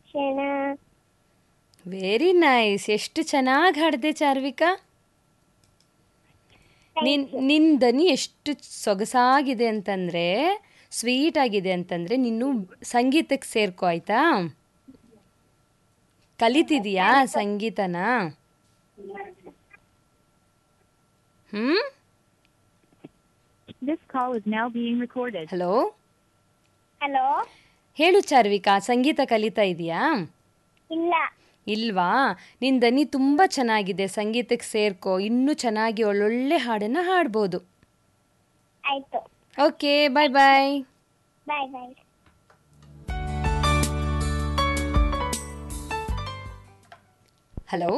ಕ್ಷಣ very nice ಎಷ್ಟು ಚೆನ್ನಾಗಿ ಹಾಡಿದೆ ಚಾರ್ವಿಕಾ ನಿನ್ ನಿನ್ ದನಿ ಎಷ್ಟು ಸೊಗಸಾಗಿದೆ ಅಂತಂದ್ರೆ ಸ್ವೀಟ್ ಆಗಿದೆ ಅಂತಂದ್ರೆ ನೀನು ಸಂಗೀತಕ್ಕೆ ಸೇರ್ಕೋ ಆಯ್ತಾ ಕಲಿತಿದೀಯಾ ಸಂಗೀತನ ಹ್ಮ್ This call is now being recorded. Hello hello ಹೇಳು ಚಾರ್ವಿಕಾ ಸಂಗೀತ ಕಲಿತಾ ಇದೀಯಾ ಇಲ್ಲ ಇಲ್ವಾ ನಿನ್ ದನಿ ತುಂಬ ಚೆನ್ನಾಗಿದೆ ಸಂಗೀತಕ್ಕೆ ಸೇರ್ಕೋ ಇನ್ನೂ ಚೆನ್ನಾಗಿ ಒಳ್ಳೊಳ್ಳೆ ಹಾಡನ್ನು ಹಾಡ್ಬೋದು ಆಯ್ತು okay bye bye bye bye hello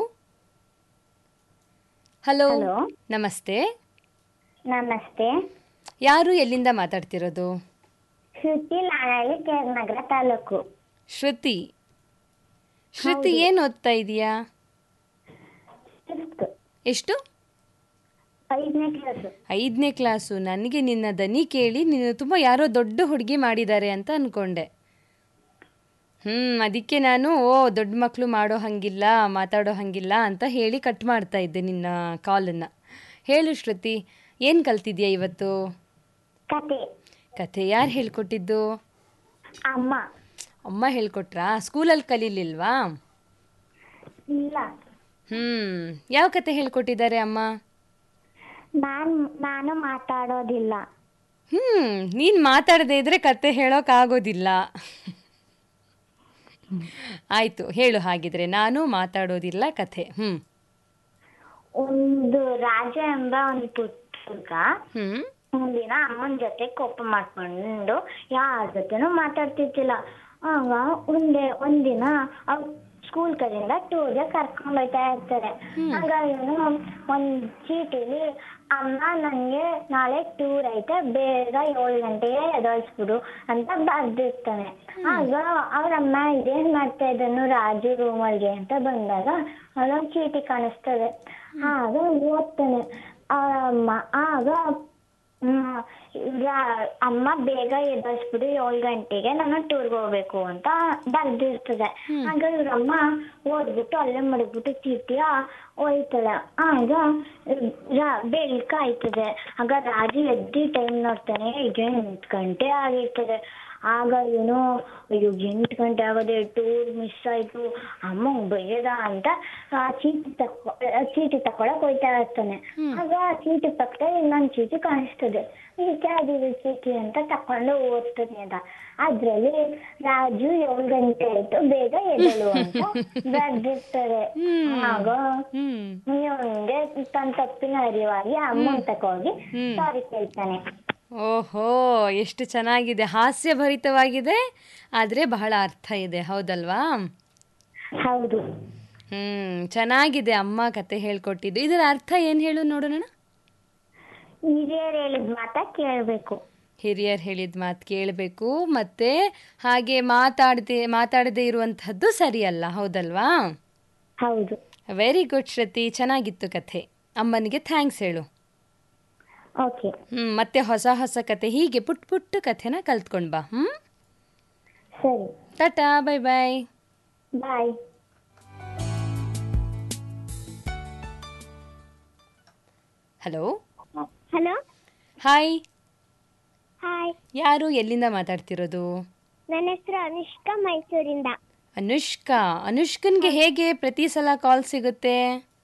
hello hello ನಮಸ್ತೆ ನಮಸ್ತೆ ಯಾರು ಎಲ್ಲಿಂದ ಮಾತಾಡ್ತಿರೋದು ಶ್ರುತಿ ನಾನಹಳ್ಳಿ ಕೇರನಗರ ತಾಲೂಕು ಶ್ರುತಿ ಶ್ರುತಿ ಏನು ಓದ್ತಾ ಇದೀಯಾ ಫಿಫ್ತ್ ಎಷ್ಟು ಐದನೇ ಕ್ಲಾಸು ಐದನೇ ಕ್ಲಾಸು ನನಗೆ ನಿನ್ನ ದನಿ ಕೇಳಿ ನಿನ್ನ ತುಂಬ ಯಾರೋ ದೊಡ್ಡ ಹುಡುಗಿ ಮಾಡಿದ್ದಾರೆ ಅಂತ ಅಂದ್ಕೊಂಡೆ ಹ್ಞೂ ಅದಕ್ಕೆ ನಾನು ಓ ದೊಡ್ಡ ಮಕ್ಕಳು ಮಾಡೋ ಹಾಗಿಲ್ಲ ಮಾತಾಡೋ ಹಾಗಿಲ್ಲ ಅಂತ ಹೇಳಿ ಕಟ್ ಮಾಡ್ತಾ ಇದ್ದೆ ನಿನ್ನ ಕಾಲನ್ನು ಹೇಳು ಶ್ರುತಿ ಏನು ಕಲ್ತಿದ್ಯಾ ಇವತ್ತು ಕತೆ ಕಥೆ ಯಾರು ಹೇಳ್ಕೊಟ್ಟಿದ್ದು ಅಮ್ಮ ಅಮ್ಮ ಹೇಳ್ಕೊಟ್ರಾ ಸ್ಕೂಲಲ್ಲಿ ಕಲೀಲಿಲ್ವಾ ಇಲ್ಲ ಹ್ಞೂ ಯಾವ ಕತೆ ಹೇಳ್ಕೊಟ್ಟಿದ್ದಾರೆ ಅಮ್ಮ ನಾನ್ ನಾನು ಮಾತಾಡೋದಿಲ್ಲ ಹ್ಞೂ ನೀನು ಮಾತಾಡದೇ ಇದ್ರೆ ಕತೆ ಹೇಳೋಕ್ಕಾಗೋದಿಲ್ಲ ಆಯಿತು ಹೇಳು ಹಾಗಿದ್ರೆ ನಾನು ಮಾತಾಡೋದಿಲ್ಲ ಕಥೆ ಹ್ಞೂ ಒಂದು ರಾಜ ಎಂಬ ಒಂದು ಪುಟ್ಟ ಹುಡ್ಗ ಹ್ಞೂ ಒಂದಿನ ಅಮ್ಮನ ಜೊತೆ ಕೋಪ ಮಾಡ್ಕೊಂಡು ಯಾರ ಜೊತೆನೂ ಮಾತಾಡ್ತಿರ್ತಿಲ್ಲ ಆಗ ಒಂದೇ ಒಂದಿನ ಅವ್ರ ಸ್ಕೂಲ್ ಕಡೆಯಿಂದ ಟೂರ್ಗೆ ಕರ್ಕೊಂಡ್ ಹೋಯ್ತಾ ಇರ್ತಾರೆ ಆಗ ಇವನು ಒಂದ್ ಚೀಟಿಲಿ ಅಮ್ಮ ನಂಗೆ ನಾಳೆ ಟೂರ್ ಐತೆ ಬೇಗ ಏಳು ಗಂಟೆಗೆ ಎದೊಳಿಸ್ಬಿಡು ಅಂತ ಬರ್ದಿರ್ತಾನೆ ಆಗ ಅವ್ರ ಅಮ್ಮ ಇದೇನ್ ಮಾಡ್ತಾ ಇದ್ದನು ರಾಜು ರೂಮಲ್ಗೆ ಅಂತ ಬಂದಾಗ ಅದೊಂದು ಚೀಟಿ ಕಾಣಿಸ್ತದೆ ಆಗ ಓದ್ತಾನೆ ಅವ್ರ ಅಮ್ಮ ಆಗ ಹ್ಮ್, ರಾ- ಅಮ್ಮ ಬೇಗ ಎದ್ದಳಿಸ್ಬಿಡು ಏಳು ಗಂಟೆಗೆ ನಾನು ಟೂರ್ಗೆ ಹೋಗ್ಬೇಕು ಅಂತ ಬರ್ದಿರ್ತದೆ ಆಗ ಇವ್ರಮ್ಮ ಓದ್ಬಿಟ್ಟು ಅಲ್ಲೇ ಮಡಗ್ಬಿಟ್ಟು ಚೀಟಿಯ ಹೋಯ್ತಾಳೆ ಆಗ ರಾ- ಬೆಳ್ಕಾಯ್ತದೆ ಆಗ ರಾಜು ಎದ್ದಿ ಟೈಮ್ ನೋಡ್ತಾನೆ ಈಗ ಎಂಟು ಗಂಟೆ ಆಗಿರ್ತದೆ ಆಗ ಇವನು ಅಯ್ಯೋ ಎಂಟು ಗಂಟೆ ಆಗೋದೆ ಟೂರ್ ಮಿಸ್ ಆಯ್ತು ಅಮ್ಮ ಬೈಯದ ಅಂತ ಆ ಚೀಟಿ ತಕೊ ಆ ಚೀಟಿ ತಕೊಳಕ್ ಹೋಯ್ತಾ ಇರ್ತಾನೆ ಆಗ ಆ ಚೀಟಿ ಪಕ್ಕದಲ್ಲಿ ಇನ್ನೊಂದ್ ಚೀಟಿ ಕಾಣಿಸ್ತದೆ ಇದಕ್ಕೆ ಅದಿದು ಚೀಟಿ ಅಂತ ತಕೊಂಡು ಓದ್ತಾನೆ ಅದ ಅದ್ರಲ್ಲಿ ರಾಜು ಏಳು ಗಂಟೆ ಆಯ್ತು ಬೇಗ ಎದಳು ಅಂತ ಬರ್ದಿರ್ತಾರೆ ಆಗ ಹ್ಞೂ ಇವನ್ಗೆ ತನ್ನ ತಪ್ಪಿನ ಅರಿವಾಗಿ ಅಮ್ಮನ್ ತಕೋಗಿ ಸಾರಿ ಕೇಳ್ತಾನೆ ಓಹೋ ಎಷ್ಟು ಚೆನ್ನಾಗಿದೆ ಹಾಸ್ಯಭರಿತವಾಗಿದೆ ಆದರೆ ಬಹಳ ಅರ್ಥ ಇದೆ ಹೌದಲ್ವಾ ಹೌದು ಹ್ಞೂ ಚೆನ್ನಾಗಿದೆ ಅಮ್ಮ ಕತೆ ಹೇಳ್ಕೊಟ್ಟಿದ್ದು ಇದರ ಅರ್ಥ ಏನು ಹೇಳು ನೋಡೋಣ ಹಿರಿಯರು ಹೇಳಿದ ಮಾತ ಕೇಳ್ಬೇಕು ಹಿರಿಯರು ಹೇಳಿದ ಮಾತು ಕೇಳಬೇಕು ಮತ್ತು ಹಾಗೆ ಮಾತಾಡದೆ ಮಾತಾಡದೇ ಇರುವಂಥದ್ದು ಸರಿಯಲ್ಲ ಹೌದಲ್ವಾ ಹೌದು ವೆರಿ ಗುಡ್ ಶ್ರುತಿ ಚೆನ್ನಾಗಿತ್ತು ಕಥೆ ಅಮ್ಮನಿಗೆ ಥ್ಯಾಂಕ್ಸ್ ಹೇಳು ಓಕೆ ಹ್ಞೂ ಮತ್ತೆ ಹೊಸ ಹೊಸ ಕತೆ ಹೀಗೆ ಪುಟ್ ಪುಟ್ಟ ಕಥೆನ ಕಲ್ತ್ಕೊಂಡು ಬಾ ಹ್ಞೂ ಸರಿ ಟಾಟಾ bye bye bye hello hello hi hi ಯಾರು ಎಲ್ಲಿಂದ ಮಾತಾಡ್ತಿರೋದು ನನ್ನ ಹೆಸರು ಅನುಷ್ಕಾ ಮೈಸೂರಿಂದ ಅನುಷ್ಕಾ ಅನುಷ್ಕನ್ಗೆ ಹೇಗೆ ಪ್ರತಿ ಸಲ ಕಾಲ್ ಸಿಗುತ್ತೆ